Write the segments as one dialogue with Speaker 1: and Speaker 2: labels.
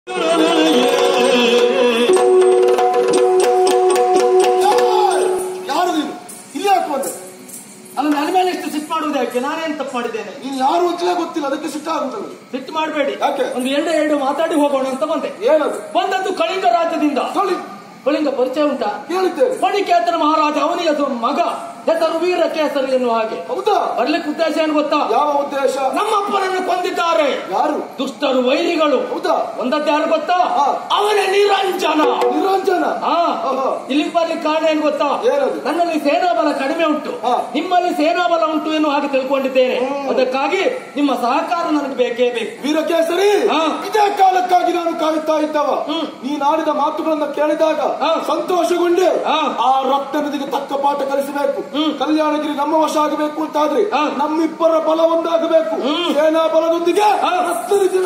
Speaker 1: ಯಾರು ನೀನು ಇಲ್ಲಿ ಯಾಕೆ ಬಂದೆ
Speaker 2: ಅಲ್ಲ ನನ್ನ ಮೇಲೆ ಇಷ್ಟು ಸಿಟ್ಟು ಮಾಡುವುದು ಯಾಕೆ ನಾನೇನ್ ತಪ್ಪು ಮಾಡಿದ್ದೇನೆ
Speaker 1: ನೀನು ಯಾರು ಅಂತಲೇ ಗೊತ್ತಿಲ್ಲ ಅದಕ್ಕೆ ಸಿಟ್ಟಾಗುತ್ತಲ್ಲ
Speaker 2: ಸಿಟ್ಟು ಮಾಡಬೇಡಿ
Speaker 1: ಯಾಕೆ?
Speaker 2: ಒಂದು ಎರಡು ಎರಡು ಮಾತಾಡಿ ಹೋಗೋಣ ಅಂತ ಬಂದೆ
Speaker 1: ಏನದು
Speaker 2: ಬಂದದ್ದು ಕಳಿಂಗ ರಾಜ್ಯದಿಂದ
Speaker 1: ತೊಳಿ
Speaker 2: ಕಳಿಂಗ ಪರಿಚಯ ಉಂಟಾ
Speaker 1: ಕೇಳಿದ್ದೇನೆ
Speaker 2: ಪಣಿಕೇತನ ಮಹಾರಾಜ ಅವನಿಗೆ ಅದು ಮಗ ಹೆಸರು ವೀರ ಕೇಸರಿ ಎನ್ನುವ ಹಾಗೆ
Speaker 1: ಹೌದಾ
Speaker 2: ಬರ್ಲಿಕ್ಕೆ ಉದ್ದೇಶ ಏನು ಗೊತ್ತಾ
Speaker 1: ಯಾವ ಉದ್ದೇಶ
Speaker 2: ನಮ್ಮಪ್ಪನನ್ನು ಕೊಂದಿದ್ದಾರೆ
Speaker 1: ಯಾರು
Speaker 2: ದುಷ್ಟರು ವೈರಿಗಳು
Speaker 1: ಹೌದಾ
Speaker 2: ಒಂದದ್ದು ಯಾರು ಗೊತ್ತಾ
Speaker 1: ಹಾ.
Speaker 2: ಅವನೇ ನಿರಂಜನ
Speaker 1: ನಿರಂಜನ
Speaker 2: ಹಾ
Speaker 1: ಆಹಾ.
Speaker 2: ಇಲ್ಲಿಗೆ ಬರ್ಲಿಕ್ಕೆ ಕಾರಣ ಏನು ಗೊತ್ತಾ
Speaker 1: ಏನದು?
Speaker 2: ನನ್ನಲ್ಲಿ ಸೇನಾಬಲ ಕಡಿಮೆ ಉಂಟು
Speaker 1: ಹಾ.
Speaker 2: ನಿಮ್ಮಲ್ಲಿ ಸೇನಾಬಲ ಉಂಟು ಎನ್ನುವ ಹಾಗೆ ತಿಳ್ಕೊಂಡಿದ್ದೇನೆ ಅದಕ್ಕಾಗಿ ನಿಮ್ಮ ಸಹಕಾರ ನನಗೆ ಬೇಕೇ ಬೇಕು
Speaker 1: ವೀರಕೇಸರಿ
Speaker 2: ಹಾ.
Speaker 1: ಇದೇ ಕಾಲಕ್ಕಾಗಿ ನಾನು ಕಾಯುತ್ತಾ ಇದ್ದವ
Speaker 2: ಹ್ಮ್.
Speaker 1: ನೀನಾಡಿದ ಮಾತುಗಳನ್ನ ಕೇಳಿದಾಗ
Speaker 2: ಹಾ.
Speaker 1: ಸಂತೋಷಗೊಂಡೆ
Speaker 2: ಹಾ.
Speaker 1: ಆ ರಕ್ತ ನದಿಗೆ ತಕ್ಕ ಪಾಠ ಕಲಿಸಬೇಕು
Speaker 2: ಹ್ಮ್.
Speaker 1: ಕಲ್ಯಾಣಗಿರಿ ನಮ್ಮ ವಶ ಆಗಬೇಕು ಅಂತಾದ್ರೆ
Speaker 2: ಹಾ.
Speaker 1: ನಮ್ಮಿಬ್ಬರ ಬಲ ಒಂದಾಗಬೇಕು
Speaker 2: ಹ್ಮ್.
Speaker 1: ಸೇನಾ ಬಲದೊಂದಿಗೆ
Speaker 2: ಹಾ.
Speaker 1: ರಕ್ತ ನದಿ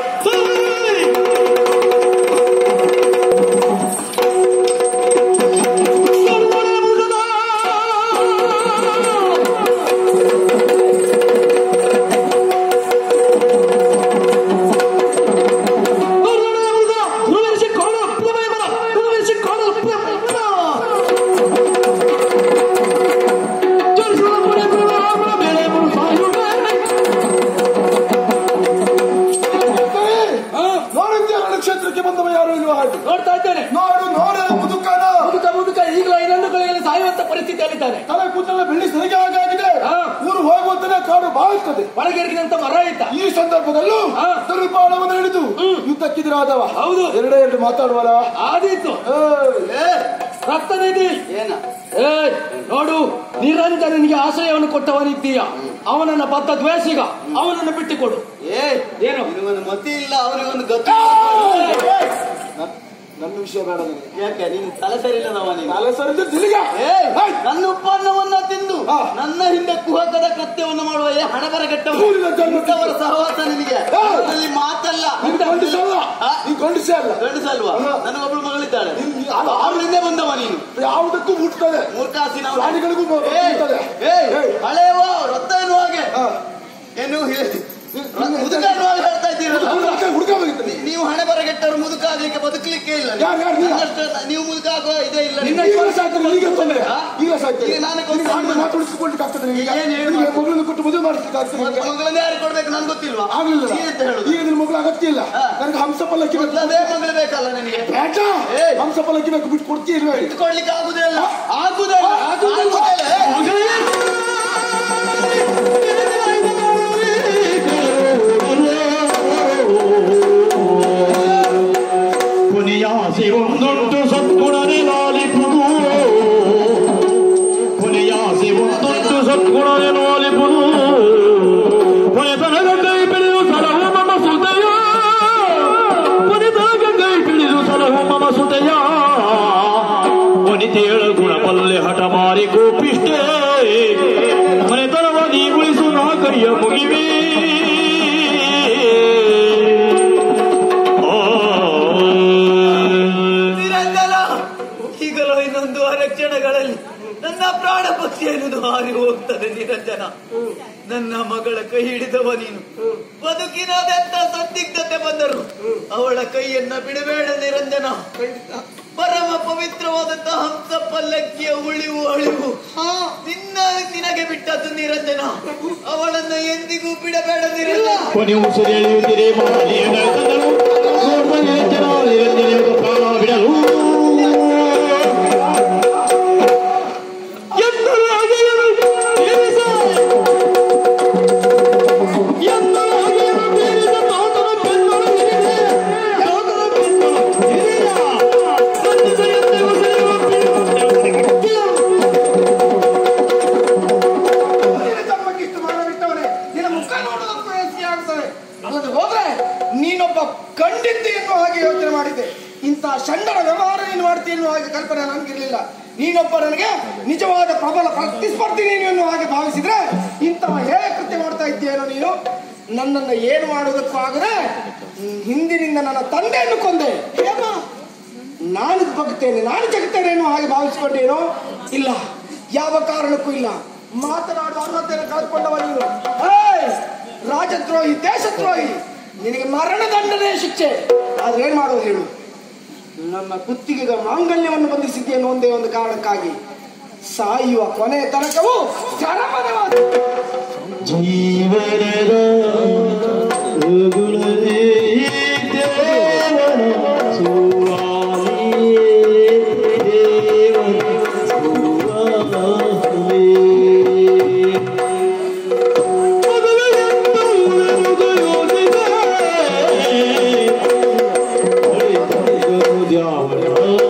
Speaker 1: ನೋಡಿದ್ದೆ ಕ್ಷೇತ್ರಕ್ಕೆ ಬಂದವ ಯಾರು ಇಲ್ವ ಹಾಗೆ
Speaker 2: ನೋಡ್ತಾ ಇದ್ದೇನೆ
Speaker 1: ನೋಡು ನೋಡು ಮುದುಕನ
Speaker 2: ಮುದುಕ ಮುದುಕ ಈಗಲೂ ಇನ್ನೊಂದು ಕಡೆಯಲ್ಲಿ ಸಾಯುವಂತ ಪರಿಸ್ಥಿತಿಯಲ್ಲಿದ್ದಾನೆ
Speaker 1: ತಲೆ ಕೂದಲ ಬೆಳ್ಳಿ ಸರಿಗೆ ಆಗಾಗಿದೆ
Speaker 2: ಹಾ.
Speaker 1: ಊರು ಹೋಗುವಂತನೇ ಕಾಡು ಬಾಳುತ್ತದೆ
Speaker 2: ಒಳಗೆರಗಿದಂತ ಮರ ಇದ್ದ
Speaker 1: ಈ ಸಂದರ್ಭದಲ್ಲೂ
Speaker 2: ಹಾ.
Speaker 1: ತರುಪಾಳವನ್ನು ಹಿಡಿದು ಯುದ್ಧಕ್ಕಿದಿರಾದವ
Speaker 2: ಹೌದು
Speaker 1: ಎರಡೇ ಎರಡು ಮಾತಾಡುವಲ್ಲ
Speaker 2: ಆದೀತು ರಕ್ತ ನಿಧಿ
Speaker 3: ಏನ
Speaker 2: ಏ ನೋಡು ನಿರಂಜನನಿಗೆ ಆಶ್ರಯವನ್ನು ಕೊಟ್ಟವನಿದ್ದೀಯ ಅವನನ್ನ ಬದ್ಧ ದ್ವೇಷಿಗ ಅವನನ್ನು ಬಿಟ್ಟುಕೊಡು
Speaker 3: ಏ
Speaker 2: ಏನು?
Speaker 3: ನಿನಗೊಂದು ಮತಿ ಇಲ್ಲ ಅವನಿಗೊಂದು ಗತಿ
Speaker 1: ನನ್- ನನ್ನ ವಿಷಯ ಬೇಡ ನನಗೆ
Speaker 3: ಯಾಕೆ ನೀನು ತಲೆ ಸರಿ ಇಲ್ಲದವ ನೀನು
Speaker 1: ನಾಳೆ ಸರಿದ ತಿರುಗ
Speaker 3: ಏ ನನ್ನ ಉತ್ಪನ್ನವನ್ನ ತಿಂದು
Speaker 1: ಹಾ.
Speaker 3: ನನ್ನ ಹಿಂದೆ ಕುಹಕದ ಕೃತ್ಯವನ್ನು ಮಾಡುವ ಏ ಹಣಬರಗೆಟ್ಟವ
Speaker 1: ಸೂರ್ಯನ ಜನ್ಮ
Speaker 3: ಇಂಥವರ ಸಹವಾಸ ನಿನಗೆ
Speaker 1: ಹಾ.
Speaker 3: ಅದರಲ್ಲಿ ಮಾತಲ್ಲ
Speaker 1: ನೀನ್ ಗಂಡಸೇ ಅಲ್ಲ
Speaker 3: ಹಾ?
Speaker 1: ನೀನ್ ಗಂಡಸೇ ಅಲ್ಲ
Speaker 3: ಗಂಡಸಲ್ವಾ
Speaker 1: ಹಾ.
Speaker 3: ನನಗೊಬ್ಳು ಮಗಳಿದ್ದಾಳೆ
Speaker 1: ನೀನ್- ನೀನ್- ಅಲ್ಲ,
Speaker 3: ಅವಳಿಂದ ಬಂದವ ನೀನು
Speaker 1: ಯಾವುದಕ್ಕೂ ಮುಟ್ತದೆ
Speaker 3: ಮೂರ್ಖಾಸಿನ
Speaker 1: ಪ್ರಾಣಿಗಳಿಗೂ ಬ- ಬರ್ತದೆ. ಏಯ್.
Speaker 3: ಹಳೆಯವ ರೊತ್ತ ಎನ್ನುವ ಹಾಗೆ
Speaker 1: ಹಾ.
Speaker 3: ಏನು ಹೇ-
Speaker 1: ನೀನ್-
Speaker 3: ಮುದುಕ ಎನ್ನುವ ಹಾಗೆ ಹೇಳ್ತಾ ಇದ್ದೀರಲ್ಲ
Speaker 1: ಹುಡುಗ ಹುಡುಗ ಹೋಗಿತ್ತು ನೀ.
Speaker 3: ನೀವು ಹಣೆ ಬರಗೆಟ್ಟವರು ಮುದುಕ ಆಗ್ಲಿಕ್ಕೆ ಬದುಕಲಿಕ್ಕೆ ಇಲ್ಲ
Speaker 1: ಯಾರು, ಯಾರು, ನೀನು?
Speaker 3: ನನ್ನಷ್ಟು ನೀವು ಮುದುಕ ಆಗುವ ಇದೇ ಇಲ್ಲ
Speaker 1: ನಿನ್ನ
Speaker 3: ನಿಮಗೆ.
Speaker 1: ಈಗ ಸಾಯ್ತಾರೆ ಈಗ ತೊಂದರೆ
Speaker 3: ಹಾ?
Speaker 1: ಈಗ ಸಾಯ್ತಾರೆ
Speaker 3: ಈಗ ನಾನೇ ಕೊಂದು
Speaker 1: ನಿನಗೆ ಹಾಗೆ ಮಾತಾಡಿಸ್ಕೊಳ್ಲಿಕ್ಕೆ ಆಗ್ತದೆ ನಿನಗೆ ಈಗ
Speaker 3: ಏನ್ ಹೇಳು?
Speaker 1: ನಿನಗೆ ಮಗಳನ್ನು ಕೊಟ್ಟು ಮದುವೆ ಮಾಡಿಸ್ಲಿಕ್ಕೆ ಆಗ್ತದೆ
Speaker 3: ಮತ್ತೆ
Speaker 1: ನಿನಗೆ?
Speaker 3: ಮಗಳನ್ನ ಯಾರು ಕೊಡ್ಬೇಕು ನನ್ಗೆ ಗೊತ್ತಿಲ್ವಾ
Speaker 1: ಆಗ್ಲಿಲ್ಲ
Speaker 3: ನೀನೆಂತ ಹೇಳುದು
Speaker 1: ಈಗ ನಿನ್ನ ಮಗಳು ಅಗತ್ಯ ಇಲ್ಲ
Speaker 3: ಹಾ.
Speaker 1: ನನಗೆ ಹಂಸ ಪಲ್ಲಕ್ಕಿ ಬೇಕು
Speaker 3: ಮೊದಲೇ ಮಗಳು ಬೇಕಲ್ಲ ನಿನಗೆ
Speaker 1: ಬೇಟ
Speaker 3: ಏಯ್.
Speaker 1: ಹಂಸ ಪಲ್ಲಕ್ಕಿ ಬೇಕು ಬಿಟ್ಟು ಕೊಡ್ತೀಯ ಇಲ್ವೇ ಹೇಳಿ
Speaker 3: ಕೊಡ್ಲಿಕ್ಕೆ ಆಗುದೇ ಇಲ್ಲ ಆಗುದೇ ಇಲ್ಲ
Speaker 1: ಆಗುದೇ ಇಲ್ಲ.
Speaker 3: ಆಗುದೇ ಇಲ್ಲ.
Speaker 4: ಪುನಿಯಾಸಿ ಒಂದೊಂದು ಸದ್ಗುಣನೆ ಲಾಲಿಪುದು ಪುನಿಯಾಸಿ ಒಂದೊಂದು ಸದ್ಗುಣನೆ ಲಾಲಿಪುದು ಪುನಿತನಗ ಕೈ ಬಿಡಿದು ಸಲಹು ಮಮ ಸುತೆಯ ಪುನಿತನಗ ಕೈ ಬಿಡಿದು ಸಲಹು ಮಮ ಸುತೆಯ ವನಿತೆಯಳ ಗುಣಬಲ್ಲೆ ಹಠ ಮಾರಿ ಗೋಪಿಷ್ಟೇ ಮನೆತನವ ನೀ ಉಳಿಸು ನಾ ಕೈಯ ಮುಗಿವೇ
Speaker 3: ನಿರಂಜನ ಈಗಲೂ ಇನ್ನೊಂದು ಕ್ಷಣಗಳಲ್ಲಿ ನನ್ನ ಪ್ರಾಣ ಪಕ್ಷಿ ಎನ್ನುವುದು ಹಾರಿ ಹೋಗ್ತದೆ ನಿರಂಜನ ನನ್ನ ಮಗಳ ಕೈ ಹಿಡಿದವ ನೀನು ಬದುಕಿನದೆಂತ ಸಂದಿಗ್ಧತೆ ಬಂದರು ಅವಳ ಕೈಯನ್ನ ಬಿಡಬೇಡ ನಿರಂಜನ ಪರಮ ಪವಿತ್ರವಾದಂತಹ ಹಂಸ ಪಲ್ಲಕ್ಕಿಯ ಉಳಿವು ಅಳಿವು ನಿನ್ನ ನಿನಗೆ ಬಿಟ್ಟದ್ದು ನಿರಂಜನ ಅವಳನ್ನ ಎಂದಿಗೂ ಬಿಡಬೇಡ ನಿರಂಜನ
Speaker 4: ಕೊನೆ ಉಸಿರು ಎಳೆಯುತ್ತಿದೆ ಮಾಲಿಯ ನರ್ತನವು. ನೋಡುವ ನಿರಂಜನ ನಿರಂಜನೆಯು ಪ್ರಾಣ ಬಿಡಲು ಎತ್ತಲಾಗಿಯರು ಇರಿಸ. ಎತ್ತಲಾಗಿಯರು ಬೀರಿದ ತಾತನ ಬೆನ್ನನ್ನು ಹಿಡಿದೆ. ತಾತನ ಬೆನ್ನನ್ನು ಹಿಡಿದ. ಬಂದಿದ ಎತ್ತೆ ಉಸಿರು ಬಿಡುತ್ತಿದೆ.
Speaker 1: ತಮ್ಮಕ್ಕೆ ಇಷ್ಟು ಮಾಡಬಿಟ್ಟವನೇ ನಿನ್ನ ಮುಖ ನೋಡೋದಕ್ಕೂ ಹೆಸಿ ಆಗ್ತದೆ ಅಲ್ಲದೆ ಹೋದ್ರೆ ನೀನೊಬ್ಬ ಖಂಡಿತ ಎನ್ನುವ ಹಾಗೆ ಯೋಚನೆ ಮಾಡಿದ್ದೆ ಇಂತಹ ಷಂಡನ ವ್ಯವಹಾರ ನೀನು ಮಾಡ್ತೀನಿ ಎನ್ನುವ ಹಾಗೆ ಕಲ್ಪನೆ ನನಗಿರ್ಲಿಲ್ಲ ನೀನೊಬ್ಬ ನನಗೆ ನಿಜವಾದ ಪ್ರಬಲ ಪ್ರತಿಸ್ಪರ್ಧಿ ನೀನು ಎನ್ನುವ ಹಾಗೆ ಭಾವಿಸಿದ್ರೆ ಇಂತಹ ಹೇಳ ಕೃತ್ಯ ಮಾಡ್ತಾ ಇದ್ದೀಯೇನೋ ನೀನು ನನ್ನನ್ನು ಏನು ಮಾಡುವುದಕ್ಕೂ ಆಗದೆ ಹ್ಮ್, ಹಿಂದಿನಿಂದ ನನ್ನ ತಂದೆಯನ್ನು ಕೊಂದೆ ಹೇಮ ನಾನು ಬಗ್ತೇನೆ ನಾನು ಜಗತ್ತೇನೆ ಎನ್ನುವ ಹಾಗೆ ಭಾವಿಸಿಕೊಂಡೇನೋ ಇಲ್ಲ ಯಾವ ಕಾರಣಕ್ಕೂ ಇಲ್ಲ ಮಾತನಾಡುವ ಅರ್ಹತೆಯನ್ನು ಕಳೆದುಕೊಂಡವ ನೀನು ಏಯ್! ರಾಜದ್ರೋಹಿ ದೇಶದ್ರೋಹಿ ನಿನಗೆ ಮರಣದಂಡನೆ ಶಿಕ್ಷೆ ಆದ್ರೆ ಏನ್ ಮಾಡೋದು ಹೇಳು ನನ್ನ ಕುತ್ತಿಗೆಗ ಮಾಂಗಲ್ಯವನ್ನು ಬಂಧಿಸಿದ್ದೆ ಅನ್ನೋ ಒಂದೇ ಒಂದು ಕಾರಣಕ್ಕಾಗಿ ಸಾಯುವ ಕೊನೆಯ ತನಕವೂ ಚರಮರವಾದ
Speaker 4: ಜೀವನದ ಗುಣವೇ ದೇವನ ಸುವಾಲಿಯೇ ದೇವನ ಸುವಾಲಿಯೇ. ಮದುವೆಯಂತೂ ಉಳಿದುಯೋದಿದೆ. ಉಳಿದುಯೋದು ದ್ಯಾವನ.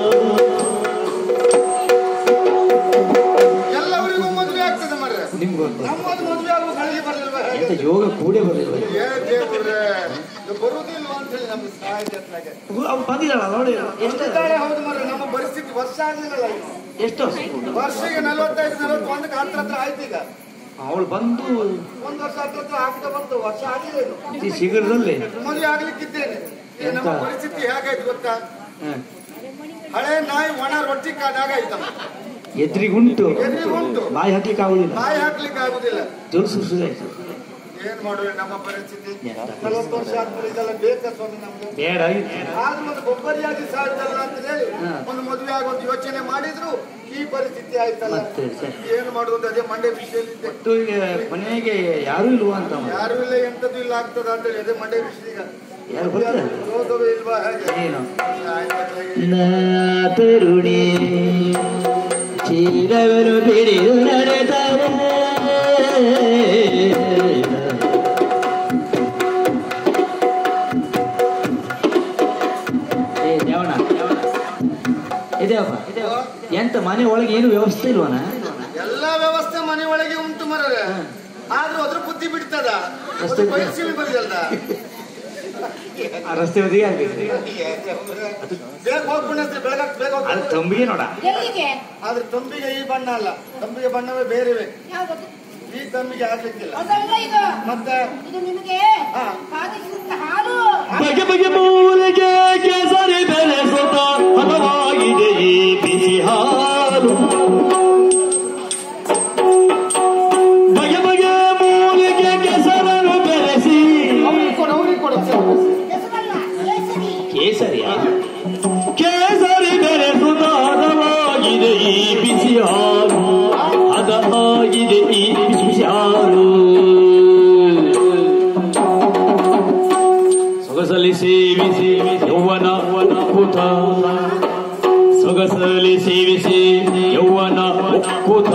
Speaker 1: ಎಲ್ಲವರಿಗೂ ಮದುವೆ ಆಗ್ತದೆ ಮರ್ರೆ
Speaker 2: ನಿಮ್ಗೆ ಗೊತ್ತು
Speaker 1: ನಮ್ಮದು ಮದುವೆ ಆಗುವ ಕಳಿಗೆ ಬರಲಿಲ್ವ
Speaker 2: ಎಂತ ಯೋಗ ಕೂಡೇ ಬರಲಿಲ್ಲ
Speaker 1: ಏನ್ ದೇವ್ರೆ ಇದು ಬರುವುದಿಲ್ವ ಅಂತ ಹೇಳಿ ನಮ್ಮ ಸಾಹಿತ್ಯ
Speaker 2: ಅವ್ನು ಬಂದಿದ್ದಾಳ ನೋಡಿ
Speaker 1: ಎಷ್ಟಿದ್ದಾಳೆ ಹೌದು ಮರ್ರೆ ನಮ್ಮ ಪರಿಸ್ಥಿತಿ ವರ್ಷ ಆಗ್ಲಿಲ್ಲ ಇನ್ನು
Speaker 2: ಎಷ್ಟು
Speaker 1: ವರ್ಷಕ್ಕೆ ನಲವತ್ತೈದು ನಲವತ್ತೊಂದಕ್ಕೆ ಹತ್ರ ಹತ್ರ ಆಯ್ತು ಈಗ
Speaker 2: ಅವಳು ಬಂದು
Speaker 1: ಒಂದ್ ವರ್ಷ ಹತ್ರ ಹತ್ರ ಆಗ್ತಾ ಬಂತು ವರ್ಷ ಆಗಿಲ್ಲ ಇನ್ನು
Speaker 2: ಈ ಶಿಬಿರದಲ್ಲಿ
Speaker 1: ಮದುವೆ ಆಗ್ಲಿಕ್ಕಿದ್ದೇನೆ ಈಗ ನಮ್ಮ
Speaker 2: ಎಂತ?
Speaker 1: ಪರಿಸ್ಥಿತಿ ಹೇಗಾಯ್ತು ಗೊತ್ತಾ
Speaker 2: ಹ,
Speaker 1: ಹಳೆ ನಾಯಿ ಒಣ ರೊಟ್ಟಿ ಕಾದಾಗ ಆಯ್ತಮ್ಮ
Speaker 2: ಎದ್ರಿಗುಂಟು
Speaker 1: ಎದುರಿಗುಂಟು
Speaker 2: ಬಾಯಿ ಹಾಕ್ಲಿಕ್ಕೆ ಆಗುದಿಲ್ಲ
Speaker 1: ಬಾಯಿ ಹಾಕ್ಲಿಕ್ಕೆ ಆಗುದಿಲ್ಲ
Speaker 2: ಜೋಲ್ಸು ಸುಧಾಯ್ತು
Speaker 1: ಏನ್ ಮಾಡುವೆ ನಮ್ಮ ಪರಿಸ್ಥಿತಿ
Speaker 2: ಎಂತ?
Speaker 1: ನಲವತ್ತು ವರ್ಷ ಆದ್ಮೇಲೆ ಇದೆಲ್ಲ ಬೇಕಾ ಸ್ವಾಮಿ ನಮ್ಗೆ
Speaker 2: ಬೇಡ
Speaker 1: ಆದ್ರೂ ಒಂದು ಗೊಬ್ಬರಿಯಾಗಿ ಸಾಯ್ತಲ್ಲ ಅಂತ ಹೇಳಿ
Speaker 2: ಹಾ.
Speaker 1: ಒಂದು ಮದುವೆ ಆಗುವಂತ ಯೋಚನೆ ಮಾಡಿದ್ರು ಈ ಪರಿಸ್ಥಿತಿ ಆಯ್ತಲ್ಲ
Speaker 2: ಮತ್ತೆ ಸರಿ.
Speaker 1: ಏನು ಮಾಡುವುದು ಅದೇ ಮಂಡ್ಯ ವಿಷಯದಲ್ಲಿದ್ದೆ
Speaker 2: ಮತ್ತು ಈಗ ಮನೆಗೆ ಯಾರು ಇಲ್ವಾ ಅಂತ ಅವ.
Speaker 1: ಯಾರು ಇಲ್ಲ ಎಂತದ್ದು ಇಲ್ಲ ಆಗ್ತದ ಅಂತ ಹೇಳಿ ಅದೇ ಮಂಡ್ಯ ವಿಷಯ ಈಗ
Speaker 2: ಯಾರು ಬರ್ತಾರೆ?
Speaker 1: ರೋಗವೇ ಇಲ್ವಾ ಹೇಗೆ
Speaker 2: ಏನು
Speaker 1: ಆಯ್ತು.
Speaker 4: ನಾ ತರುಣಿ ಚೀರವನ್ನು ಬಿಡಿದು ನಡೆದವ
Speaker 2: ಏ ದೇವಣ ಇದೇವಪ್ಪ ಎಂತ ಮನೆ ಒಳಗೆ ಏನು ವ್ಯವಸ್ಥೆ ಇಲ್ವನ
Speaker 1: ಎಲ್ಲಾ ವ್ಯವಸ್ಥೆ ಮನೆ ಒಳಗೆ ಉಂಟು ಮರರೆ ಆದ್ರೂ ಅದ್ರ ಬುದ್ಧಿ ಬಿಡ್ತದ
Speaker 2: ಅಷ್ಟೇ.
Speaker 1: ಬಯಸಿಲ್ ಬರಿಯಲ್ಲ
Speaker 2: ಆ ರಸ್ತೆ ಬದಿಗೆ ಆಗ್ಬೇಕು
Speaker 1: ಬೇಗ ಹೋಗ್ಬಿಡ ಬೆಳಗಾಕ್ ಬೇಗ
Speaker 2: ಅದು
Speaker 1: ಹೋಗ್ಬಿಡು.
Speaker 2: ತಂಬಿಗೆ ನೋಡ
Speaker 5: ಎಲ್ಲಿಗೆ
Speaker 1: ಆದ್ರೆ ತಂಬಿಗೆ ಈ ಬಣ್ಣ ಅಲ್ಲ ತಂಬಿಗೆ ಬಣ್ಣವೇ ಬೇರೆವೆ
Speaker 5: ಯಾವುದು
Speaker 1: ಈ ತಂಬಿಗೆ ಆಗ್ಲಿಕ್ಕಿಲ್ಲ
Speaker 5: ಅದಲ್ಲ ಇದು
Speaker 1: ಮತ್ತೆ
Speaker 5: ಇದು ನಿಮಗೆ
Speaker 1: ಹಾ.
Speaker 5: ಕಾದಿಸಿದ ಹಾಲು
Speaker 4: ಬಗೆ ಬಗೆ ಮೂಲಿಗೆ ಕೇಸರಿ ಬೆಳೆಸುತ್ತ ಹದವಾಗಿದೆ ಈ ಬಿಸಿ ಹಾಲು ಬಗೆ ಬಗೆ ಮೂಲಿಗೆ ಕೆಸರನ್ನು ಬೆಳೆಸಿ
Speaker 1: ಅವ್ರಿಗೆ ಕೊಡು ಅವ್ರಿಗೆ ಕೊಡು
Speaker 5: ಹೆಸರಲ್ಲ ಕೇಸರಿ
Speaker 4: ಕೇಸರಿಯ ಕೇಸರಿ ಬೆರೆಸುತ್ತ ಹದವಾಗಿದೆ ಈ ಬಿಸಿ ಹಾಲು ಹದವಾಗಿದೆ ಈ ಬಿಸಿ ಹಾಲು ಸೊಗಸಲಿ ಸೇವಿಸಿ ಯೌವನ ಒಕ್ಕುತ ಸೊಗಸಲಿ ಸೇವಿಸಿ ಯೌವನ ಒಕ್ಕುತ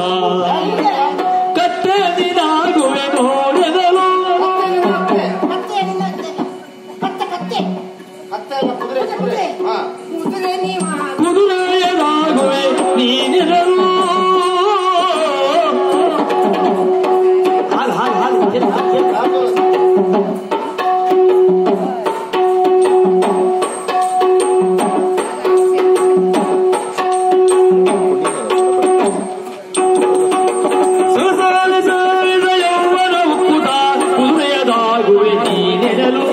Speaker 4: ಕಟ್ಟದಿನಾಗುವೆ ನೋಡಿದಲು
Speaker 5: ಕತ್ತೆ ಏನಿಲ್ಲ ಅಂತೆ. ಕತ್ತೆ ಕತ್ತೆ
Speaker 1: ಮತ್ತೆ ಎಲ್ಲ ಕುದುರೆ ಕುದುರೆ ಹಾ
Speaker 5: ಕುದುರೆ ನೀವು
Speaker 4: ಕುದುರೆಯದಾಗುವೆ ನೀನಿರಲು ಹಾಲು ಹಾಲು ಹಾಲು
Speaker 1: ಯಾವ್ದು?
Speaker 4: ಸೊಗಸಾಲೆ ಸಾವಿದ ಯೌವನ ಉಕ್ಕುತ ಕುದುರೆಯದಾಗುವೆ ನೀನೆರಲು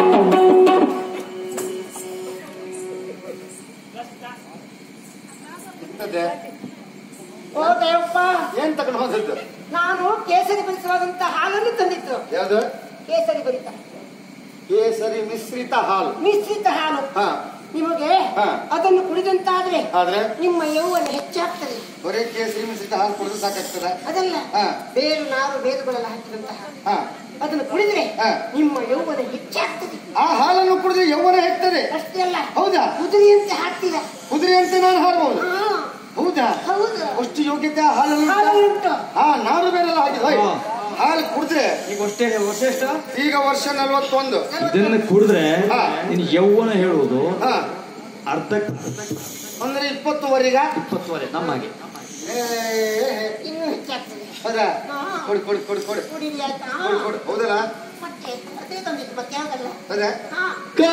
Speaker 1: ಇಂಥದ್ದೇ.
Speaker 5: ಓ ದೇವಪ್ಪ
Speaker 1: ಏನ್ ತಗೊಂಡು ಹೋದದ್ದು
Speaker 5: ನಾನು ಕೇಸರಿ ಭರಿತವಾದಂತ ಹಾಲನ್ನು ತಂದಿದ್ದು
Speaker 1: ಯಾವ್ದು
Speaker 5: ಕೇಸರಿ ಭರಿತ
Speaker 1: ಕೇಸರಿ ಮಿಶ್ರಿತ ಹಾಲು
Speaker 5: ಮಿಶ್ರಿತ ಹಾಲು
Speaker 1: ಹಾ
Speaker 5: ನಿಮಗೆ
Speaker 1: ಹಾ.
Speaker 5: ಅದನ್ನು ಕುಡಿದಂತಾದ್ರೆ
Speaker 1: ಆದ್ರೆ
Speaker 5: ನಿಮ್ಮ ಯೌವನ ಹೆಚ್ಚಾಗ್ತದೆ
Speaker 1: ಬರೀ ಕೇಸರಿ ಮಿಶ್ರಿತ ಹಾಲು ಕುಡಿದು ಸಾಕಾಗ್ತದ
Speaker 5: ಅದಲ್ಲ
Speaker 1: ಹಾ.
Speaker 5: ಬೇರು ನಾರು ಬೇರುಗಳೆಲ್ಲ ಹಾಕಿದಂತಹ
Speaker 1: ಹಾ
Speaker 5: ಅದನ್ನು ಕುಡಿದ್ರೆ
Speaker 1: ಹಾ.
Speaker 5: ನಿಮ್ಮ ಯೌವನ ಹೆಚ್ಚಾಗ್ತದೆ
Speaker 1: ಆ ಹಾಲನ್ನು ಕುಡಿದ್ರೆ ಯೌವನ ಹೆಚ್ಚುತ್ತದೆ
Speaker 5: ಅಷ್ಟೇ ಅಲ್ಲ
Speaker 1: ಹೌದಾ
Speaker 5: ಕುದುರೆಯಂತೆ ಹಾಕ್ತೀರ
Speaker 1: ಕುದುರೆ ಅಂತ ನಾನು ಹಾರಬಹುದು
Speaker 5: ಹಾ,
Speaker 1: ಹೌದಾ
Speaker 5: ಹೌದು
Speaker 1: ಅಷ್ಟು ಯೋಗ್ಯತೆ ಆ ಹಾಲಲ್ಲಿ ಉಂಟಾ?
Speaker 5: ಹಾಲು ಉಂಟು
Speaker 1: ಹಾ ನಾರು ಬೇರೆಲ್ಲ ಹಾಕಿದ ಹೋಯ್.
Speaker 2: ಹಾ.
Speaker 1: ಹಾಲು ಕುಡಿದ್ರೆ
Speaker 2: ಈಗ ಅಷ್ಟೇ ವರ್ಷ ಎಷ್ಟು
Speaker 1: ಈಗ ವರ್ಷ ನಲ್ವತ್ತೊಂದು
Speaker 2: ಇದನ್ನ ಕುಡಿದ್ರೆ
Speaker 1: ಹಾ.
Speaker 2: ನಿನ್ ಯೌವನ ಹೇಳುವುದು
Speaker 1: ಹಾ
Speaker 2: ಅರ್ಧ
Speaker 1: ಅಂದ್ರೆ ಇಪ್ಪತ್ತುವರೆಗ
Speaker 2: ಇಪ್ಪತ್ತುವರೆ ನಮ್ಮಾಗೆ
Speaker 5: ಇನ್ನೂ ಹೆಚ್ಚಾಗ್ತದೆ
Speaker 1: ಹೌದಾ
Speaker 5: ಹಾ.
Speaker 1: ಕೊಡು ಕೊಡು ಕೊಡು ಕೊಡು
Speaker 5: ಕುಡಿಲಿ ಆಯ್ತಾ
Speaker 1: ಕೊಡು ಕೊಡು ಹೌದಲ್ಲ
Speaker 5: ಮತ್ತೆ ಅದೇ ತಂದಿದ್ದು ಮತ್ತೆ ಯಾವ್ದಲ್ಲ
Speaker 1: ಹೌದಾ
Speaker 5: ಹಾ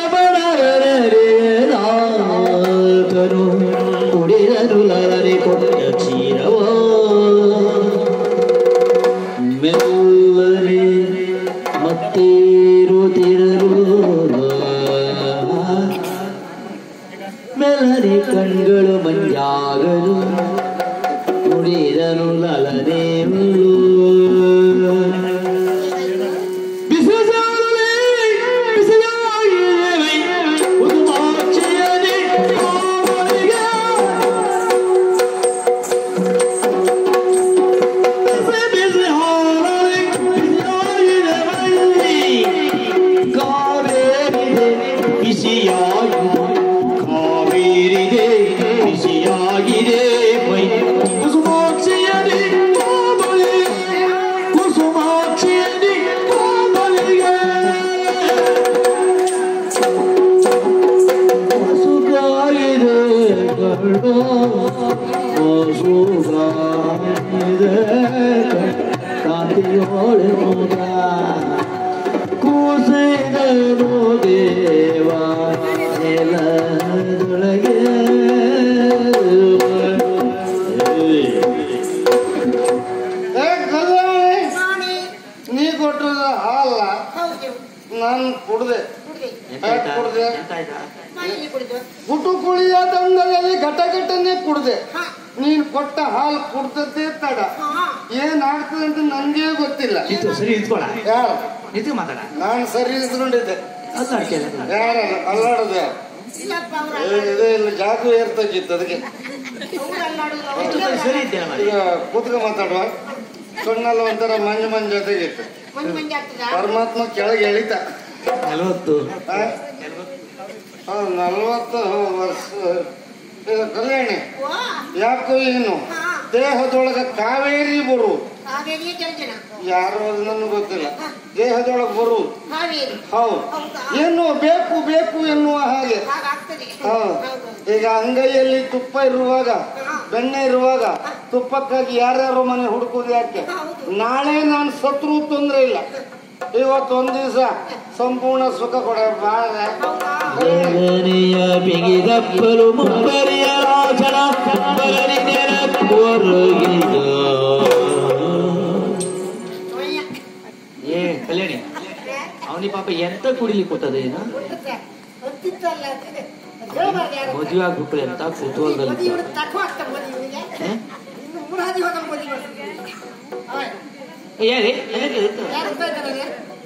Speaker 4: ಕಬಡರರೇನಾತನು ಕುಡಿರಲು ಲರರೆ ಕೊಟ್ಟ ಕ್ಷೀರವ ಮೆಲ್ಲನೆ ಮತ್ತೇರುತ್ತಿರಲು ಮೆಲ್ಲನೆ ಕಣ್ಗಳು ಮಂಜಾಗಲು ಕುಡಿರನು ಲಲನೆ ಬಿಸಿಯಾಗಲೇ ಬಿಸಿಯಾಗಿರುವೆ ಬಿಸಿಯಾಗಿದೆ ಕಾವೇರಿದೆ ಬಿಸಿಯಾಗಿದೆ ಮೈ ಕುಸುಮಾಕ್ಷಿಯದಿ ಕೋಮಲಿಗೆ ಕುಸುಮಾಕ್ಷಿಯದಿ ಕೋಮಲಿಗೆ ಸುಖಾಗಿದೆ ಕಣ್ಣು ಸುಖಾಗಿದೆ ಕಾಂತಿಯೋಳೆ ಮುಗ ಕೂಸಿದನು ದೇವ ನೆಲದೊಳಗೆ
Speaker 1: ಏ ಕಲ್ಯಾಣಿ
Speaker 5: ನಾನೇ
Speaker 1: ನೀ ಕೊಟ್ಟದ ಹಾಲ
Speaker 5: ಹೌದು
Speaker 1: ನಾನು ಕುಡ್ದೆ
Speaker 5: ಕುಡ್ದೆ
Speaker 1: ಯಾಕೆ ಕುಡ್ದೆ
Speaker 5: ಮನೆಯಲ್ಲಿ ಕುಡಿದು
Speaker 1: ಕುಟು ಕುಳಿಯ ದಂಡದಲ್ಲಿ ಘಟ ಘಟನೆ ಕುಡ್ದೆ
Speaker 5: ಹಾ
Speaker 1: ನೀನ್ ಕೊಟ್ಟ ಹಾಲು ಕುಡ್ದದ್ದೇ ತಡ
Speaker 5: ಹಾ
Speaker 1: ಏನಾಗ್ತದೆ ಅಂತ ನನ್ಗೆ ಗೊತ್ತಿಲ್ಲ
Speaker 4: ನಿಂತು ಸರಿ ನಿಂತ್ಕೊಳ
Speaker 1: ಯಾರು
Speaker 4: ನಿಂತು ಮಾತಾಡ
Speaker 1: ನಾನು ಸರಿ ಇಸ್ಕೊಂಡಿದ್ದೆ
Speaker 4: ಅಲ್ಲಾಡ್ಕೆಲ್ಲ
Speaker 1: ಯಾರಲ್ಲ ಅಲ್ಲಾಡದೆ
Speaker 5: ಇಲ್ಲಪ್ಪ ಅವ್ರ
Speaker 1: ಇದು ಇಲ್ಲಿ ಜಾಗು ಏರ್ತಕ್ಕಿತ್ತು ಅದಕ್ಕೆ
Speaker 5: ಅವ್ರು ಅಲ್ಲಾಡಿದ್ರು
Speaker 4: ಎಷ್ಟು
Speaker 5: ಅವ್ರು
Speaker 4: ಸರಿ ಇದ್ದೇನೆ ಮಾಡಿ
Speaker 1: ಈಗ ಕೂತ್ಕ ಮಾತಾಡುವ ಕಣ್ಣಲ್ಲಿ ಒಂಥರ ಮಂಜು ಮಂಜು ಜೊತೆಗಿತ್ತು
Speaker 5: ಮಂಜು ಮಂಜು ಆಗ್ತದ
Speaker 1: ಪರಮಾತ್ಮ ಕೆಳಗೆ ಎಳಿತ
Speaker 4: ನಲವತ್ತು
Speaker 1: ಆ? ಆ, ನಲ್ವತ್ತು ವರ್ಷ ಇದು ಕಲ್ಯಾಣಿ
Speaker 5: ವಾ
Speaker 1: ಯಾಕೋ ಏನು
Speaker 5: ಹಾ
Speaker 1: ದೇಹದೊಳಗ ಕಾವೇರಿ ಬರು
Speaker 5: ಕಾವೇರಿಯೇ ಕೆಲ ಜನ
Speaker 1: ಯಾರು ಅದು ನನಗೆ ಗೊತ್ತಿಲ್ಲ ದೇಹದೊಳಗೆ ಬರು
Speaker 5: ಕಾವೇರಿ
Speaker 1: ಹೌದು
Speaker 5: ಹೌದಾ
Speaker 1: ಏನು ಬೇಕು ಬೇಕು ಎನ್ನುವ ಹಾಗೆ
Speaker 5: ಹಾಗಾಗ್ತದೆ
Speaker 1: ಹೌದು
Speaker 5: ಹೌದು
Speaker 1: ಈಗ ಅಂಗೈಯಲ್ಲಿ ತುಪ್ಪ ಇರುವಾಗ ಬೆಣ್ಣೆ ಇರುವಾಗ ತುಪ್ಪಕ್ಕಾಗಿ ಯಾರ್ಯಾರೋ ಮನೆ ಹುಡುಕುದು ಯಾಕೆ ನಾಳೆ ನಾನು ಸತ್ರು ತೊಂದ್ರೆ ಇಲ್ಲ ಇವತ್ತು ಒಂದ್ ದಿವಸ ಸಂಪೂರ್ಣ ಸುಖ ಕೊಡ ಬಾಳ
Speaker 4: ಗಗನೆಯ ಬಿಗಿದಪ್ಪಲು ಮುಂಬರಿಯ ರಾಜನ ಬರಲಿ ನೆರಪೊರಗಿದ
Speaker 5: ಅಯ್ಯ.
Speaker 4: ಏ ಕಲ್ಯಾಣಿ ಅವನಿ ಪಾಪ ಎಂತ ಕುಡಿಲಿಕ್ಕೆ ಕೊಟ್ಟದೆ ಏನು
Speaker 5: ಗೊತ್ತಿತ್ತಲ್ಲ ಅಂತಿದೆ. ಅದು ಹೇಳ್ಬಾರ್ದು ಯಾರು.
Speaker 4: ಮದುವೆ ಆಗ್ಬಿಟ್ರೆ ಅಂತ
Speaker 5: ಮದುವೆ
Speaker 4: ಕುತೂಹಲದಲ್ಲಿ
Speaker 5: ಇವ್ರು ತಕ್ಕ ಆಗ್ತಾರೆ ಮದುವೆ ಇವ್ರಿಗೆ.
Speaker 4: ಹೇ?
Speaker 5: ಇನ್ನು ಮೂರು ಹಾದಿ ಹೋಗಲ್ಲ ಮದುವೆ ಮಾಡ್ತಾರೆ. ಅವೇ.
Speaker 4: ಏರಿ ಏನಕ್ಕೆ ಇದು?
Speaker 5: ಯಾರು ಬೇಕಾದ್ರೆ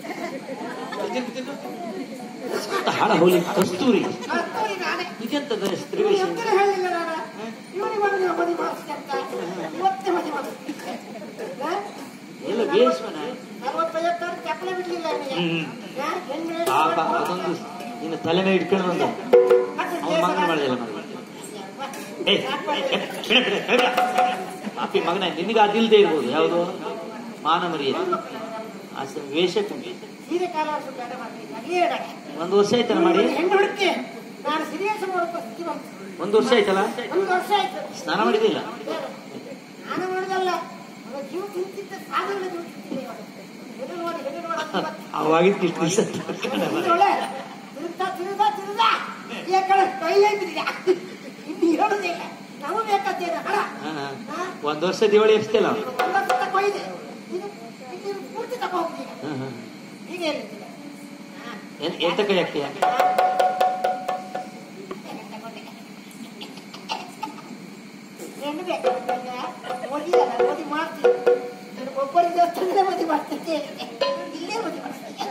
Speaker 4: ಹಾಳ ಹೋಲಿ ಕಸ್ತೂರಿ
Speaker 5: ಕಸ್ತೂರಿ ನಾನೇ
Speaker 4: ಇದೆಂತದ
Speaker 5: ಇವ್ರು
Speaker 4: ಸ್ತ್ರೀವೇಷ
Speaker 5: ಎಂತಲೂ ಹೇಳಿಲ್ಲ ನಾನು ಇವನಿಗೆ ಮದುವೆ ಮದುವೆ ಮಾಡಿಸ್ತೆ ಅಂತ ಇವತ್ತೇ ಮದುವೆ ಮಾಡಿಸ್ತೆ ಹಾ?
Speaker 4: ಎಲ್ಲ ಬೇಸ್ವನ
Speaker 5: ಅರವತ್ತೈವತ್ತಾರು ಚಪ್ಪಲೆ ಬಿಡ್ಲಿಲ್ಲ ಅವನಿಗೆ
Speaker 4: ಹ್ಮ್.
Speaker 5: ಹಾ? ಹೆಣ್ಣು
Speaker 4: ಪಾಪ ಅದೊಂದು ನಿನ್ನ ತಲೆ ಮೇಲೆ ಇಟ್ಕೊಂಡು ಬಂದ
Speaker 5: ಮತ್ತೆ
Speaker 4: ಅವನ ಮಗನ
Speaker 5: ಕೇಸರ-
Speaker 4: ಮಾಡಿದಲ್ಲ ಮಗ ಏ ಬಿಡ ಬಿಡ ಬಿಡ ಪಾಪಿ ಮಗನ ನಿನಗೆ ಅದಿಲ್ದೇ ಇರ್ಬೋದು ಯಾವುದು ಮಾನ ಮರ್ಯಾದೆ ಆ ಸ- ವೇಷಕ್ಕೆ
Speaker 5: ಸೀರೆ ಕಾಲ ಸುತ್ತಾಟ ಮಾಡ್ತಿದ್ದೆ ಅದೇ ಹೇಳಕ್ಕೆ.
Speaker 4: ಒಂದು ವರ್ಷ ಆಯ್ತಲ್ಲ ಮಾಡಿ
Speaker 5: ಹೆಣ್ಣು ಹುಡುಕಿ ನಾನು ಸೀರಿಯಸ್ ನೋಡಕ್ಕೆ ಸ್ಥಿತಿ ಬಂತು
Speaker 4: ಒಂದು ವರ್ಷ ಆಯ್ತಲ್ಲ
Speaker 5: ಒಂದು ವರ್ಷ ಆಯ್ತು
Speaker 4: ಸ್ನಾನ ಮಾಡಿದಿಲ್ಲ
Speaker 5: ನಾನು ನೋಡಿದಲ್ಲ ಅವನ ಜೀವ ತಿಂತಿದ್ದ ಸಾಧನೆ ಜೀವ ತಿಂತಿಲ್ಲ ಇವಾಗ. ಹೆಣ್ಣು ನೋಡಿ ಹೆಣ್ಣು ನೋಡಿ ಅಂತ ಇವತ್ತು.
Speaker 4: ಅವಾಗಿದ್ದು ಇಷ್ಟು ದಿವಸ
Speaker 5: ತಿರುಗೊಳ್ಳೆ. ತಿರುಗ್ತಾ ತಿರುಗ್ತಾ ತಿರುಗ್ತಾ ಈ ಕಡೆ ಕೈಲೇ ಬಿದ್ದಿದೆ. ಇನ್ನು ಹೇಳುದಿಲ್ಲ ನಾವು ಬೇಕಾದ್ದೇನು ಹಣ ಹಾ?
Speaker 4: ಒಂದು ವರ್ಷ ದಿವಾಳಿ ಎಪ್ಸ್ತಿಲ್ಲ
Speaker 5: ಎಲ್ಲ ಸುತ್ತ ಕೊಯ್ದೆ ಇದು ಇದು ಪೂರ್ತಿ ತಗೋ ಹೋಗ್ತೀನಿ ಹೀಗೆ ಹೇಳಿದ್ದಿಲ್ಲ ಹಾ.
Speaker 4: ಎಂತ ಕೈ ಹಾಕ್ತೀಯ
Speaker 5: ಏನು ಬೇಕು ನಿಮ್ಗೆ? ಮೋದಿ ಅಲ್ಲ, ಮೋದಿ ಮಾಡ್ತೀನಿ ನಾನು ಒಬ್ಬರಿಗೆ ದೇವಸ್ಥಾನದಲ್ಲೇ ಮೋದಿ ಮಾಡ್ತಿದ್ದೆ ಇಲ್ಲೇ ಮೋದಿ ಮಾಡ್ತಿದ್ದೆ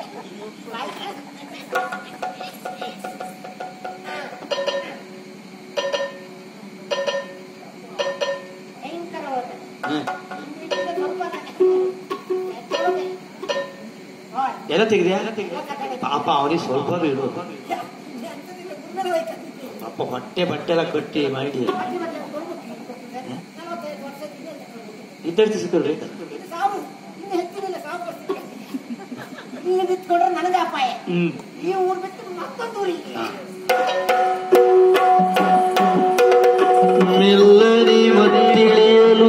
Speaker 5: ಭಯಂಕರವಾದ ಇಲ್ಲಿಂದ ಸ್ವಲ್ಪನೇ. ಎತ್ತೋದೆ. ಹೋಯ್.
Speaker 4: ಎಲ್ಲ ತೆಗ್ದ್ಯಾ ಪಾಪ ಅವನಿಗೆ ಸ್ವಲ್ಪ ಇಡು
Speaker 5: ಎಂತದಿಲ್ಲ, ಮುಂದೆ ಹೋಯ್ತಂತೆ.
Speaker 4: ಪಾಪ ಹೊಟ್ಟೆ ಬಟ್ಟೆ ಎಲ್ಲ ಕಟ್ಟಿ ಮಾಡಿ
Speaker 5: ಮಧ್ಯೆ ಮಧ್ಯೆ ಕೊಡ್ಬೇಕು. ನಲವತ್ತೈದು ವರ್ಷದಿಂದ ಇದೆ.
Speaker 4: ಇದ್ದರ್ತಿ ಸಿಕ್ಕಲ್ರಿ
Speaker 5: ಇದು ಸಾವು ಇನ್ನು ಹೆಚ್ಚಿನಿಲ್ಲ ಸಾವು ಬರ್ತಿದೆ. ನೀವು ನಿಂತ್ಕೊಂಡ್ರೆ ನನಗೆ ಅಪಾಯ
Speaker 4: ಹ್ಮ್
Speaker 5: ಈ ಊರು ಬಿಟ್ಟು ಮತ್ತೊಂದು ಊರಿಗೆ
Speaker 4: ಮೆಲ್ಲನೆ ಮತ್ತಿಳಿಯಲು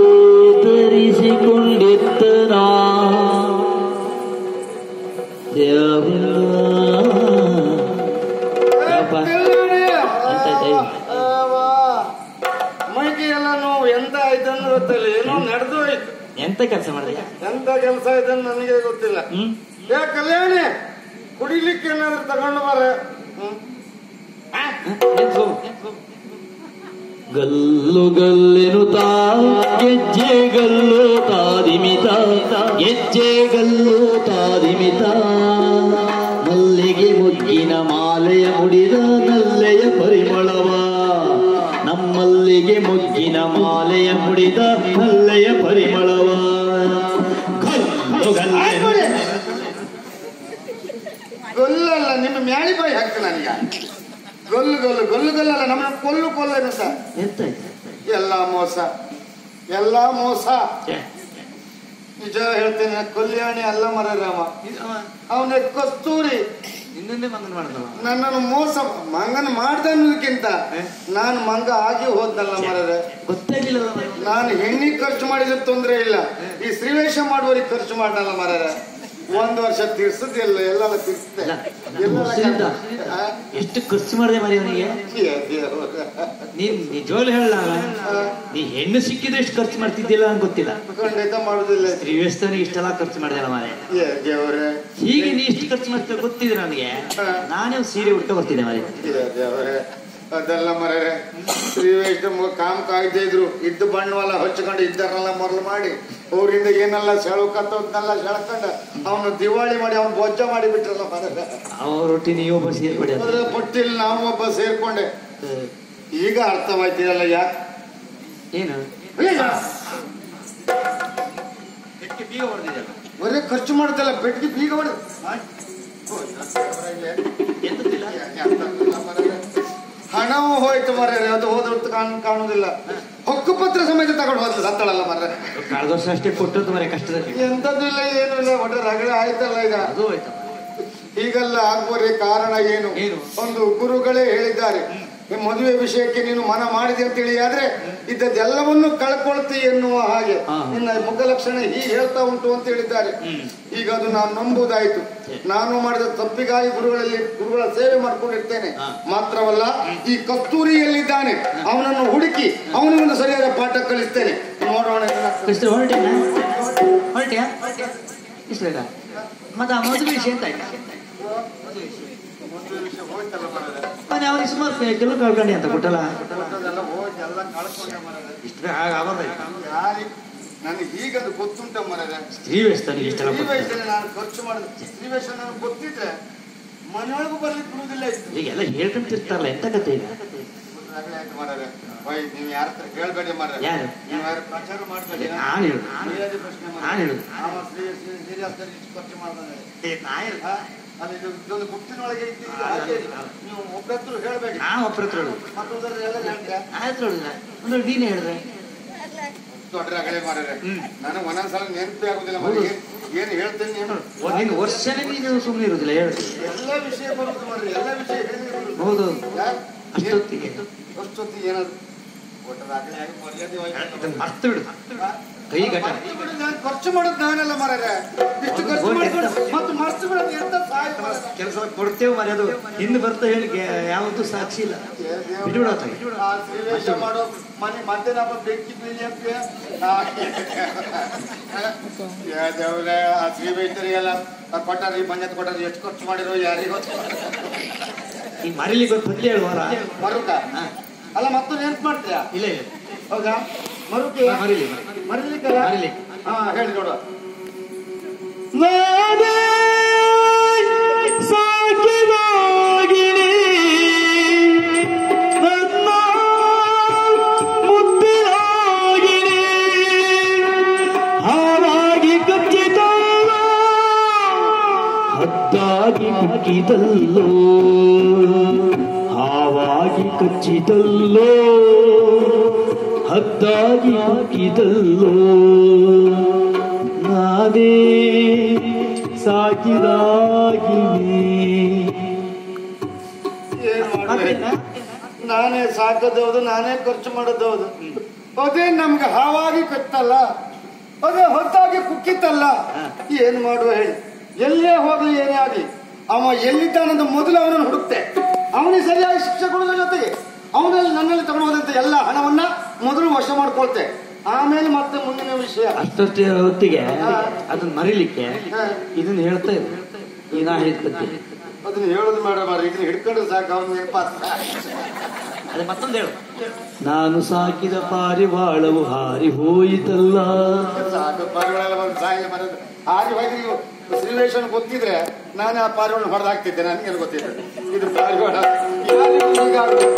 Speaker 4: ಚೇತರಿಸಿಕೊಂಡಿದ್ದನ
Speaker 1: ಮೈಗೆ ಎಲ್ಲ ನೋವು ಎಂತ ಆಯ್ತಂದ್ರೆ ಗೊತ್ತಿಲ್ಲ ಏನೋ ನಡೆದು ಹೋಯ್ತು
Speaker 4: ಎಂತ ಕೆಲಸ ಮಾಡಿದೆ
Speaker 1: ಎಂತ ಕೆಲಸ ಆಯ್ತಂತ ನನಗೆ ಗೊತ್ತಿಲ್ಲ
Speaker 4: ಹ್ಮ್
Speaker 1: ಏ ಕಲ್ಯಾಣಿ ಕುಡಿಲಿಕ್ಕೆ ಏನಾದ್ರು ತಗೊಂಡು ಬಾರ ಹ್ಮ್
Speaker 4: ಗಲ್ಲು ಗಲ್ಲೆನುತ ಗೆಜ್ಜೆ ಗಲ್ಲು ತಾದಿಮಿತ ಗೆಜ್ಜೆ ಗಲ್ಲು ತಾದಿಮಿತ ಮಲ್ಲಿಗೆ ಮುಗ್ಗಿನ ಮಾಲೆಯ ಮುಡಿದ ನಲ್ಲೆಯ ಪರಿಮಳವ ನಮ್ಮಲ್ಲಿಗೆ ಮುಗ್ಗಿನ ಮಾಲೆಯ ಮುಡಿದ ನಲ್ಲೆಯ ಪರಿಮಳವ ಗಲ್ಲು ಗಲ್ಲೆನು
Speaker 1: ಗೊಲ್ಲಲ್ಲ ನಿಮ್ಮ ಮ್ಯಾಳಿ ಬಾಯಿ ಹಾಕ್ತ ನನಗ ಗೊಲ್ಲು ಗೊಲ್ಲು ಗೊಲ್ಲು ಗೊಲ್ಲಲ್ಲ ನಮ್ಮ ಕೊಲ್ಲು ಕೊಲ್ಲೇನು ಸರ್
Speaker 4: ಎಂತ
Speaker 1: ಎಲ್ಲ ಮೋಸ ಎಲ್ಲ ಮೋಸ
Speaker 4: ಛೆ,
Speaker 1: ನಿಜ ಹೇಳ್ತೇನೆ ಕಲ್ಯಾಣಿ ಅಲ್ಲ ಮರ ರಾಮ
Speaker 4: ಇದು ಅವ
Speaker 1: ಅವನ ಕಸ್ತೂರಿ
Speaker 4: ನಿನ್ನನ್ನೇ ಮಂಗನ ಮಾಡ್ದವ
Speaker 1: ನನ್ನನ್ನು ಮೋಸ ಮಂಗನ ಮಾಡ್ದ ಅನ್ನೋದಕ್ಕಿಂತ ನಾನು ಮಂಗ ಆಗಿ ಹೋದ್ನಲ್ಲ ಮರರೆ
Speaker 4: ಗೊತ್ತಾಗಿಲ್ಲ
Speaker 1: ನಾನು ಹೆಣ್ಣಿಗೆ ಖರ್ಚು ಮಾಡಿದ್ರೆ ತೊಂದ್ರೆ ಇಲ್ಲ ಈ ಶ್ರೀವೇಶ ಮಾಡುವವರಿಗೆ ಖರ್ಚು ಮಾಡಲ್ಲ ಮರರೆ ಒಂದ್ ವರ್ಷ ತೀರ್ಸದಿಲ್ಲ ಎಲ್ಲ ತೀರ್ಸ್ತೆ
Speaker 4: ಅಲ್ಲ,
Speaker 1: ಎಲ್ಲ
Speaker 4: ವರ್ಷದಿಂದ
Speaker 1: ಆ?
Speaker 4: ಎಷ್ಟು ಖರ್ಚು ಮಾಡಿದೆ ಮರಿ ಅವನಿಗೆ
Speaker 1: ಏ ದೇವ್ರ.
Speaker 4: ನೀನ್ ನಿಜವಾಗ್ಲು ಹೇಳ ನೀ ಹೆಣ್ಣು ಸಿಕ್ಕಿದ್ರೆ ಎಷ್ಟು ಖರ್ಚು ಮಾಡ್ತಿದ್ದಿಲ್ಲ ಅಂತ ಗೊತ್ತಿಲ್ಲ
Speaker 1: ಖಂಡಿತ ಮಾಡುದಿಲ್ಲ
Speaker 4: ಶ್ರೀವೇಸ್ತನಿಗೆ ಇಷ್ಟೆಲ್ಲ ಖರ್ಚು ಮಾಡಿದಲ್ಲ ಮಾರೆ
Speaker 1: ಏ ದೇವ್ರೆ
Speaker 4: ಹೀಗೆ ನೀ ಇಷ್ಟು ಖರ್ಚು ಮಾಡ್ತೀರ ಗೊತ್ತಿದ್ರೆ ನನಗೆ ನಾನೇ ಒಂದ್ ಸೀರೆ ಉಟ್ಟ ಬರ್ತಿದ್ದೆ ಮಾರೆ
Speaker 1: ಏ ದೇವ್ರೆ ಅದೆಲ್ಲ ಮರರೆ ಶ್ರೀವೇಶ ಕಾಮ್ ಕಾಯ್ದೆ ಇದ್ರು ಇದ್ದು ಬಂಡವಾಳ ಹಚ್ಕೊಂಡು ಇದ್ದಾರಲ್ಲ ಮೊದಲು ಮಾಡಿ ಅವರಿಂದ ಏನೆಲ್ಲ ಸೆಳ್ಕತ್ತವ್ನೆಲ್ಲ ಸೆಳ್ಕೊಂಡ ಅವನು ದಿವಾಳಿ ಮಾಡಿ ಅವ್ನು ಬೊಜ್ಜ ಮಾಡಿ ಬಿಟ್ರಲ್ಲ ಮರರೆ
Speaker 4: ಅವರೊಟ್ಟಿ ನೀವೊಬ್ಬ ಸೇರ್ಪಡೆ ಅಂತ.
Speaker 1: ಅದ್ರ ಪಟ್ಟಿಲ್ ನಾವು ಒಬ್ಬ ಸೇರ್ಕೊಂಡೆ ಈಗ ಅರ್ಥವಾಯ್ತಿರಲ್ಲ ಯಾಕೆ
Speaker 4: ಏನು ಬೀಗ ಹೊಡೆದಿದ್ದಲ್ಲ
Speaker 1: ಬರೀ ಖರ್ಚು ಮಾಡುತ್ತಲ್ಲ ಬೆಟ್ಟಿಗೆ ಬೀಗ ಹೊಡೆದು
Speaker 4: ಎಂತದಿಲ್ಲ
Speaker 1: ಹಣವೂ ಹೋಯ್ತು ಮರ್ರೆ ಅದು ಹೋದ ಕಾಣ್ ಕಾಣುದಿಲ್ಲ ಹಕ್ಕು ಪತ್ರ ಸಮೇತ ತಗೊಂಡು ಹೋದ್ಲು ಸತ್ತಳಲ್ಲ ಮರ್ರೆ
Speaker 4: ಕಳೆದ ವರ್ಷ ಅಷ್ಟೇ ಕೊಟ್ಟದ್ದು ಮರೆ ಕಷ್ಟದಲ್ಲಿ
Speaker 1: ಎಂತದಿಲ್ಲ ಏನು ಇಲ್ಲ ಒಟ್ಟು ರಗಳೆ ಆಯ್ತಲ್ಲ ಈಗ
Speaker 4: ಅದು ಹೋಯ್ತು
Speaker 1: ಹೀಗೆಲ್ಲ ಆಗುವರೆ ಕಾರಣ ಏನು
Speaker 4: ಏನು?
Speaker 1: ಒಂದು ಗುರುಗಳೇ ಹೇಳಿದ್ದಾರೆ ಈ ಮದುವೆ ವಿಷಯಕ್ಕೆ ನೀನು ಮನ ಮಾಡಿದೆ ಅಂತೇಳಿ ಆದ್ರೆ ಇದ್ದದ್ದೆಲ್ಲವನ್ನು ಕಳ್ಕೊಳ್ತಿ ಎನ್ನುವ ಹಾಗೆ
Speaker 4: ಹಾ.
Speaker 1: ನಿನ್ನ ಮುಖಲಕ್ಷಣ ಹೀಗೆ ಹೇಳ್ತಾ ಉಂಟು ಅಂತ ಹೇಳಿದ್ದಾರೆ ಈಗ ಅದು ನಾನು ನಂಬುವುದಾಯ್ತು ನಾನು ಮಾಡಿದ ತಪ್ಪಿಗಾಗಿ ಗುರುಗಳಲ್ಲಿ ಗುರುಗಳ ಸೇವೆ ಮಾಡ್ಕೊಂಡಿರ್ತೇನೆ
Speaker 4: ಹಾ.
Speaker 1: ಮಾತ್ರವಲ್ಲ ಈ ಕಸ್ತೂರಿ ಎಲ್ಲಿದ್ದಾನೆ ಅವನನ್ನು ಹುಡುಕಿ ಅವನಿಗೊಂದು ಸರಿಯಾದ ಪಾಠ ಕಲಿಸ್ತೇನೆ ನೋಡೋಣ ಏನಾಗ್ತದೆ.
Speaker 4: ಕೃಷ್ಣ ಹೊರಟಿನ ಹೊರಟ್ಯಾ ಇಷ್ಟು ಬೇಗ ಮತ್ತೆ ಆ ಮದುವೆ ವಿಷಯ ಎಂತ ಆಯ್ತಾ
Speaker 1: ಮದುವೆ ವಿಷಯ ಹೋಯ್ತಲ್ಲ ಮಾರ್ರೆ.
Speaker 4: ಮನೆ ಅವನಿಗೆ ಸುಮಾರು ಕೆಲವು ಕಳ್ಕೊಂಡೆ ಅಂತ ಕೊಟ್ಟಲ್ಲ
Speaker 1: ಕೊಟ್ಟದ್ದೆಲ್ಲ ಹೋಗಿ ಎಲ್ಲ ಕಳ್ಕೊಂಡೆ ಮಾರ್ರೆ.
Speaker 4: ಇಷ್ಟು ಬೇಗ ಆಗೋದಾಯ್ತು
Speaker 1: ಯಾರಿಗೆ ನನಗೆ ಹೀಗದು ಗೊತ್ತುಂಟ ಮರದ
Speaker 4: ಸ್ತ್ರೀವೇಸ್ತನಿಗೆ ಇಷ್ಟೆಲ್ಲ
Speaker 1: ಈ
Speaker 4: ಕೊಟ್ಟು
Speaker 1: ವಯಸ್ಸಲ್ಲಿ ನಾನು ಖರ್ಚು ಮಾಡಿದ ಈ ವಯಸ್ಸಲ್ಲಿ ನನಗೆ ಗೊತ್ತಿದ್ರೆ ಮನೆಯೊಳಗೂ ಬರ್ಲಿಕ್ಕೆ ಬಿಡುವುದಿಲ್ಲ ಇತ್ತು
Speaker 4: ಈಗೆಲ್ಲ ಹೇಳ್ಕೊಂತಿರ್ತಾರಲ್ಲ ಎಂತ ಕತೆ ಈಗ
Speaker 1: ಆಗ್ಲೇ ಆಯ್ತು ಮಾರ್ರೆ. ವೈ ನೀವು ಯಾರ ಹತ್ರ ಕೇಳ್ಬೇಡಿ ಮಾರ್ರೆ.
Speaker 4: ಯಾರು?
Speaker 1: ನೀವು ಯಾರು ಪ್ರಚಾರ ಮಾಡ್ಬೇಡಿ
Speaker 4: ನಾನು ಹೇಳುದು
Speaker 1: ಸರಿಯಾದ ಪ್ರಶ್ನೆ ಮಾರ್ರೆ.
Speaker 4: ನಾನು ಹೇಳುದು
Speaker 1: ಅವ ಶ್ರೀ- ಶ್ರೀ- ಶ್ರೀರಾಸ್ತಲ್ಲಿ ಇಷ್ಟು ಖರ್ಚು ಮಾಡ್ತಾನೆ. ಆ? ಅಲ್ಲಿ ಇದು- ಇದೊಂದು ಗುಪ್ತಿನೊಳಗೆ ಇದ್ದು ಹಾಗೆ ನೀವು ಒಬ್ಬರತ್ರ ಹೇಳ್ಬೇಡಿ
Speaker 4: ನಾ ಒಬ್ಬರ ಹತ್ರ ಹೇಳುದು
Speaker 1: ಮತ್ತೊಂದರ ಎಲ್ಲ ಹೇಳ್ತೀರಾ
Speaker 4: ನಾ ಹತ್ರ ಹೇಳುದಿಲ್ಲ ಅಂದ್ರೆ ನೀನೇ ಹೇಳಿದ್ರೆ
Speaker 1: ದೊಡ್ಡ ರಗಳೆ ಮಾರ್ರೆ.
Speaker 4: ಹ್ಮ್.
Speaker 1: ನನಗೆ ಒಂದೊಂದ್ಸಲ ನೆನಪೇ ಆಗುದಿಲ್ಲ ಮಾರ್ರೆ. ಏನ್- ಏನ್ ಹೇಳ್ತೇನೆ ಏನು
Speaker 4: ನೀನು ವರ್ಷನೇ ನೀನು ಸುಮ್ಮನೆ ಇರುದಿಲ್ಲ ಹೇಳು
Speaker 1: ಎಲ್ಲ ವಿಷಯ ಬರುದು ಮಾರ್ರೆ. ಎಲ್ಲ ವಿಷಯ ಹೇಳಿ ಬರುದು.
Speaker 4: ಹೌದು
Speaker 1: ಯಾರ್?
Speaker 4: ಅಷ್ಟೊತ್ತಿಗೆ
Speaker 1: ಅಷ್ಟೊತ್ತಿಗೆ ಏನಾದ್ರು ಒಟ್ಟು ರಾತ್ರಿ ಆಗಿ ಮರ್ಯಾದೆ ಹೋಯ್ತು.
Speaker 4: ಇದನ್ನ ಮರ್ತು ಬಿಡು
Speaker 1: ಹಾ?
Speaker 4: ಕೈ ಘಟ
Speaker 1: ಮರ್ತು ಬಿಡು, ನಾನ್ ಖರ್ಚು ಮಾಡೋದು ನಾನಲ್ಲ ಮಾರ್ರೆ. ಇಷ್ಟು ಖರ್ಚು
Speaker 4: ಹೌದು,
Speaker 1: ಮಾಡ್ಕೊಂಡು
Speaker 4: ಎಂತ?
Speaker 1: ಮತ್ತೆ ಮರ್ತು ಬಿಡೋದು ಎಂತ ಸಹಾಯ ಮಾರ್ರೆ.
Speaker 4: ಕೆಲಸ ಕೊಡ್ತೇವೆ ಮರಿ ಅದು ಇನ್ನು ಬರ್ತಾ ಹೇಳಿ ಯಾವುದು ಸಾಕ್ಷಿ ಇಲ್ಲ
Speaker 1: ಏ ದೇವ್ರೇ.
Speaker 4: ಬಿಟ್ಬಿಡು ಆತಗೆ.
Speaker 1: ಆ ಶ್ರೀವೇಷ ಮಾಡೋ ಮನೆ ಮತ್ತೆ ನಮ್ಮ ಬೆಂಕಿ ಬೀಳಿ ಅಂತ ಯಾ ದೇವ್ರೇ, ಆ ಶ್ರೀವೇಷರಿಗೆಲ್ಲ ಕೊಟ್ಟಾರಿ ಬಂಜತ್ ಕೊಟ್ಟಾರಿ ಎಷ್ಟು ಖರ್ಚು ಮಾಡಿರೋ ಯಾರಿಗೂ ಗೊತ್ತು.
Speaker 4: ಈ ಮರಿಲಿಕ್ಕೆ ಒಂದು ಪದ್ಯ ಹೇಳುವಾರ
Speaker 1: ಮರುಕ
Speaker 4: ಹಾ.
Speaker 1: ಅಲ್ಲ ಮತ್ತು ನೆನ್ಪು ಮಾಡ್ತೀಯಾ
Speaker 4: ಇಲ್ಲ ಇಲ್ಲ
Speaker 1: ಹೌದಾ ಮರುಕೆ
Speaker 4: ಮರಿಲಿ
Speaker 1: ಮರಿಲಿಕ್ಕಲ್ಲ
Speaker 4: ಮರಿಲಿಕ್ಕೆ.
Speaker 1: ಹಾ ಹೇಳಿ ನೋಡುವ
Speaker 2: ಹಾವಾಗಿ ಕಚ್ಚಿತಲ್ಲ ಹದ್ದಾಗಿ ಕುಕ್ಕಿದಲ್ಲೋ ಹಾವಾಗಿ ಕಚ್ಚಿದಲ್ಲೋ ಹದ್ದಾಗಿ ಕುಕ್ಕಿದಲ್ಲೋ ನಾನೇ ಸಾಕಿದಾಗಿನೇ
Speaker 1: ಏನ್ ಮಾಡ್ಬೇಕು? ನಾನೇ ಸಾಕೋದು ಹೌದು ನಾನೇ ಖರ್ಚು ಮಾಡೋದು ಹೌದು ಅದೇ ನಮ್ಗೆ ಹಾವಾಗಿ ಕತ್ತಲ್ಲ ಅದೇ ಹೊತ್ತಾಗಿ ಕುಕ್ಕಿತ್ತಲ್ಲ ಏನ್ ಮಾಡುವ ಹೇಳಿ ಎಲ್ಲೇ ಹೋಗ್ಲಿ ಏನೇ ಆಗ್ಲಿ ಅವ ಎಲ್ಲಿದ್ದಾನಂತ ಮೊದಲು ಅವನನ್ನು ಹುಡುಕ್ತೆ ಅವನಿಗೆ ಸರಿಯಾಗಿ ಶಿಕ್ಷೆ ಕೊಡೋದ್ರ ಜೊತೆಗೆ ಅವನಲ್ಲಿ ನನ್ನಲ್ಲಿ ತಗೊಂಡು ಹೋದಂತ ಎಲ್ಲ ಹಣವನ್ನ ಮೊದಲು ವಶ ಮಾಡ್ಕೊಳ್ತೆ ಆಮೇಲೆ ಮತ್ತೆ ಮುಂದಿನ ವಿಷಯ
Speaker 4: ಅಷ್ಟೊಷ್ಟೇ ಹೊತ್ತಿಗೆ ಅದನ್ನ ಮರಿಲಿಕ್ಕೆ
Speaker 1: ಹಾ.
Speaker 4: ಇದನ್ನ ಹೇಳ್ತಾ ಇರು ಈಗ ನಾ ಹೇಳ್ತೀನಿ
Speaker 1: ಅದನ್ನ ಹೇಳೋದು ಬೇಡ ಮಾರ್ರೆ ಇದನ್ನ ಹಿಡ್ಕೊಂಡ್ರೆ ಸಾಕು ಅವನ ನೆನಪಾಗ್ತ
Speaker 4: ಅದೇ ಮತ್ತೊಂದು ಹೇಳು
Speaker 2: ನಾನು ಸಾಕಿದ ಪಾರಿವಾಳವು ಹಾರಿ ಹೋಯಿತಲ್ಲ
Speaker 1: ಸಾಕು ಪಾರಿವಾಳ ಬಂದು ಸಾಯಿಗೆ ಬರೋದು ಹಾಗೆ ಹೋಗಿ ನೀವು ಶ್ರೀವೇಶನ್ ಗೊತ್ತಿದ್ರೆ ನಾನು ಆ ಪಾರಿವಾಳ ಹೊಡೆದಾಕ್ತಿದ್ದೆ ನನಗೆ ಗೊತ್ತಿದೆ ಇದು ಪಾರಿವಾಳ ಯಾರಿಗೂ ಹೀಗಾಗ್ಬೇಕು.